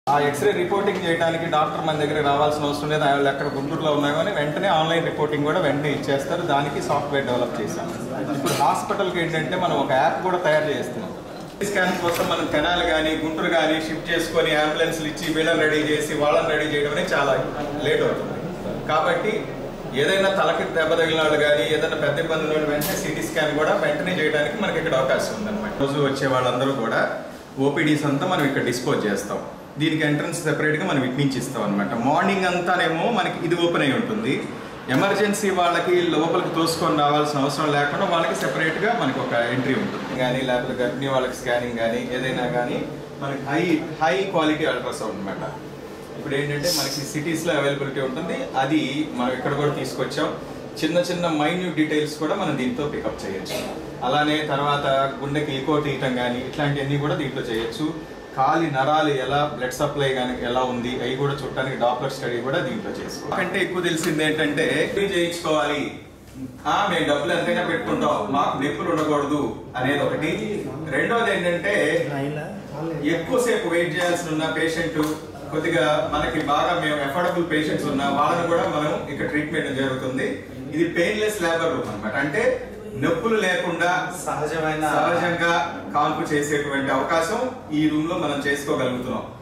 ఆ x ray reporting చేయడానికి doctor మన దగ్గర రావాల్సిన అవసరం లేదు వాళ్ళు ఎక్కడ గుంటూరులో ఉన్నా కానీ వెంటనే ఆన్లైన్ రిపోర్టింగ్ కూడా వెంటనే ఇచ్చేస్తారు దానికి సాఫ్ట్వేర్ డెవలప్ చేశాం ఇప్పుడు హాస్పిటల్కి ఏంటంటే మనం ఒక యాప్ కూడా తయారు చేస్తున్నాం స్కాన్ కోసం మనం తెనాలి కానీ గుంటూరు కానీ షిఫ్ట్ చేసుకొని అంబులెన్స్లు ఇచ్చి వీళ్ళని రెడీ చేసి వాళ్ళని రెడీ చేయడం అనేది చాలా లేట్ అవుతుంది కాబట్టి ఏదైనా తలకి దెబ్బ తగిలిన వాళ్ళు కానీ ఏదైనా పెద్ద ఇబ్బంది ఉన్న వాళ్ళు వెంటనే సిటీ స్కాన్ కూడా వెంటనే చేయడానికి మనకి ఇక్కడ అవకాశం ఉందన్నమాట రోజు వచ్చే వాళ్ళందరూ కూడా ఓపీడీస్ అంతా మనం ఇక్కడ డిస్పోజ్ చేస్తాం దీనికి ఎంట్రన్స్ సెపరేట్గా మనం ఇటు నుంచి ఇస్తాం అనమాట మార్నింగ్ అంతానేమో మనకి ఇది ఓపెన్ అయి ఉంటుంది ఎమర్జెన్సీ వాళ్ళకి లోపలికి తోసుకొని రావాల్సిన అవసరం లేకుండా వాళ్ళకి సెపరేట్గా మనకి ఒక ఎంట్రీ ఉంటుంది కానీ లేకపోతే గర్భిణీ వాళ్ళకి స్కానింగ్ కానీ ఏదైనా కానీ మనకి హై హై క్వాలిటీ అల్ట్రాసౌండ్ అనమాట ఇప్పుడు ఏంటంటే మనకి సిటీస్లో అవైలబిలిటీ ఉంటుంది అది మనం ఇక్కడ కూడా తీసుకొచ్చాం చిన్న చిన్న మైన్యూట్ డీటెయిల్స్ కూడా మనం దీంతో పికప్ చేయొచ్చు అలానే తర్వాత గుండెకి ఈకో తీయటం కానీ ఇట్లాంటివన్నీ కూడా దీంట్లో చేయొచ్చు కాలి నరాలు ఎలా బ్లడ్ సప్లై కానీ ఎలా ఉంది అవి కూడా చూడటానికి డాక్టర్ స్టడీ కూడా దీంట్లో చేసుకోవాలి కంటే ఎక్కువ తెలిసింది ఏంటంటే "ఇది చేయించుకోవాలి ఆ మేము డబ్బులు ఎంతైనా పెట్టుకుంటాం మాకు నొప్పులు ఉండకూడదు అనేది ఒకటి రెండోది ఏంటంటే ఎక్కువసేపు వెయిట్ చేయాల్సి ఉన్న పేషెంట్ కొద్దిగా మనకి బాగా మేము అఫోర్డబుల్ పేషెంట్స్ ఉన్న వాళ్ళని కూడా మనం ఇక్కడ ట్రీట్మెంట్ జరుగుతుంది ఇది పెయిన్లెస్ లేబర్ రూమ్ అనమాట అంటే నొప్పులు లేకుండా సహజమైన సహజంగా కాన్పు చేసేటువంటి అవకాశం ఈ రూమ్ లో మనం చేసుకోగలుగుతున్నాం